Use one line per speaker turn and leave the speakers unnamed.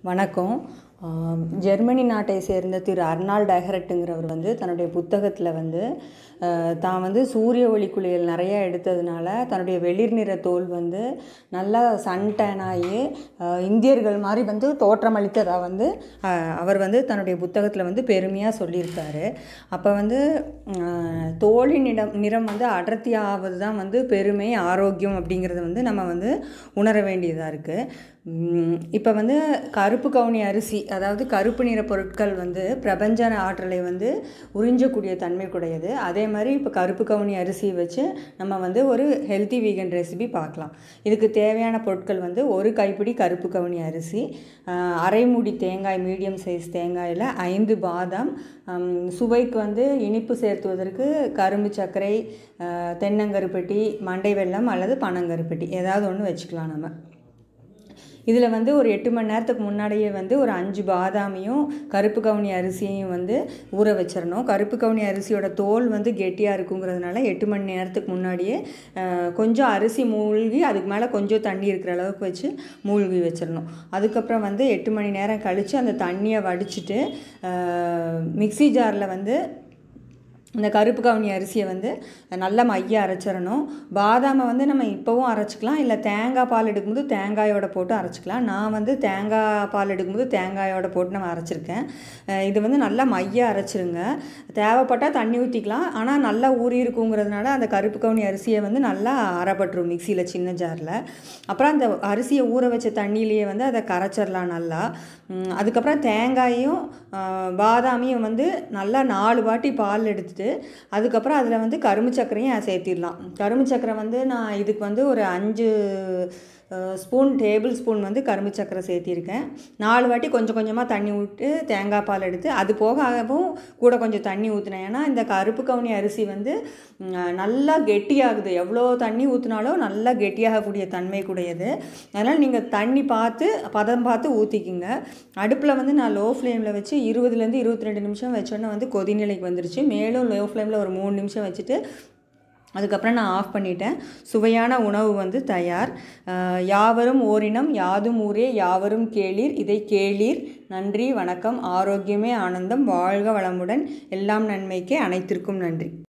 வணக்கம் ஆம், ஜெர்மனி நாட்டை சேர்ந்த திரு அர்னால்ட் டெஹரட்டுங்கிறவர் வந்து தன்னுடைய புத்தகத்தில் வந்து அஹ், தான் வந்து சூரிய ஒளி குளியல் நிறைய எடுத்ததுனால தன்னுடைய வெளிர் நிற தோல் வந்து நல்லா சன்டேன் ஆகி அஹ், இந்தியர்கள் மாதிரி வந்து தோற்றமளித்ததாக வந்து அஹ், அவர் வந்து தன்னுடைய புத்தகத்தில் வந்து பெருமையாக சொல்லியிருக்காரு அப்போ வந்து அஹ், தோலின் இடம் நிறம் வந்து அடர்த்தியாவது தான் வந்து பெருமை ஆரோக்கியம் அப்படிங்கிறத வந்து நம்ம வந்து உணர வேண்டியதாக இருக்குது இப்போ வந்து கருப்பு கவுனி அரிசி அதாவது கருப்பு நிற பொருட்கள் வந்து பிரபஞ்ச ஆற்றலை வந்து உறிஞ்சக்கூடிய தன்மை கூடையது அதே மாதிரி இப்போ கருப்பு கவுனி அரிசியை வச்சு நம்ம வந்து ஒரு ஹெல்த்தி வீகன் ரெசிபி பார்க்கலாம் இதுக்கு தேவையான பொருட்கள் வந்து ஒரு கைப்பிடி கருப்பு கவுனி அரிசி ஆஹ், அரை மூடி தேங்காய் மீடியம் சைஸ் தேங்காயில் ஐந்து பாதாம் ஹம், சுவைக்கு வந்து இனிப்பு சேர்த்துவதற்கு கரும்பு சர்க்கரை ஆஹ், தென்னங்கருப்பட்டி மண்டை வெல்லம் அல்லது பனங்கருப்பட்டி ஏதாவது ஒன்று வச்சுக்கலாம் நம்ம இதில் வந்து ஒரு எட்டு மணி நேரத்துக்கு முன்னாடியே வந்து ஒரு அஞ்சு பாதாமையும் கருப்பு கவுனி அரிசியையும் வந்து ஊற வச்சிடணும் கருப்பு கவுனி அரிசியோட தோல் வந்து கெட்டியாக இருக்குங்கிறதுனால எட்டு மணி நேரத்துக்கு முன்னாடியே அஹ், கொஞ்சம் அரிசி மூழ்கி அதுக்கு மேலே கொஞ்சம் தண்ணி இருக்கிற அளவுக்கு வச்சு மூழ்கி வச்சிடணும் அதுக்கப்புறம் வந்து எட்டு மணி நேரம் கழித்து அந்த தண்ணியை வடிச்சிட்டு மிக்ஸி ஜாரில் வந்து இந்த கருப்பு கவுனி அரிசியை வந்து நல்லா மைய அரைச்சிடணும் பாதாமை வந்து நம்ம இப்போவும் அரைச்சிக்கலாம் இல்லை தேங்காய் பால் எடுக்கும்போது தேங்காயோட போட்டு அரைச்சிக்கலாம் நான் வந்து தேங்காய் பால் எடுக்கும்போது தேங்காயோட போட்டு நம்ம அரைச்சிருக்கேன் அஹ் இது வந்து நல்லா மைய அரைச்சிருங்க தேவைப்பட்டால் தண்ணி ஊற்றிக்கலாம் ஆனால் நல்லா ஊறி இருக்குங்கிறதுனால அந்த கருப்பு கவுனி அரிசியை வந்து நல்லா அரைப்பட்டுரும் மிக்சியில் சின்ன ஜாரில் அப்புறம் அந்த அரிசியை ஊற வச்ச தண்ணியிலேயே வந்து அதை கரைச்சிடலாம் நல்லா உம், அதுக்கப்புறம் தேங்காயும் ஆஹ், பாதாமியும் வந்து நல்லா நாலு வாட்டி பால் எடுத்துட்டு அதுக்கப்புறம் அதில் வந்து கரும்பு சர்க்கரையும் சேர்த்திடலாம் கரும்பு சர்க்கரை வந்து நான் இதுக்கு வந்து ஒரு அஞ்சு ஸ்பூன் டேபிள் ஸ்பூன் வந்து கரும்பு சர்க்கரை சேர்த்திருக்கேன் நாலு வாட்டி கொஞ்சம் கொஞ்சமாக தண்ணி விட்டு தேங்காய் பால் எடுத்து அது போகவும் கூட கொஞ்சம் தண்ணி ஊற்றினேன் ஏன்னா இந்த கருப்பு கவுனி அரிசி வந்து ம், நல்லா கெட்டியாகுது எவ்வளோ தண்ணி ஊற்றினாலும் நல்லா கெட்டியாகக்கூடிய தன்மை கூடியது அதனால் நீங்கள் தண்ணி பார்த்து பதம் பார்த்து ஊற்றிக்கிங்க அடுப்பில் வந்து நான் லோ ஃப்ளேமில் வச்சு இருபதுலேருந்து இருபத்தி ரெண்டு நிமிஷம் வச்சோன்னே வந்து கொதிநிலைக்கு வந்துருச்சு மேலும் லோ ஃப்ளேமில் ஒரு மூணு நிமிஷம் வச்சுட்டு அதுக்கப்புறம் நான் ஆஃப் பண்ணிட்டேன் சுவையான உணவு வந்து தயார் அஹ், யாவரும் ஓரினம் யாதும் ஊரே யாவரும் கேளீர் இதை கேளீர் நன்றி வணக்கம் ஆரோக்கியமே ஆனந்தம் வாழ்க வளமுடன் எல்லாம் நன்மைக்கே அனைத்திற்கும் நன்றி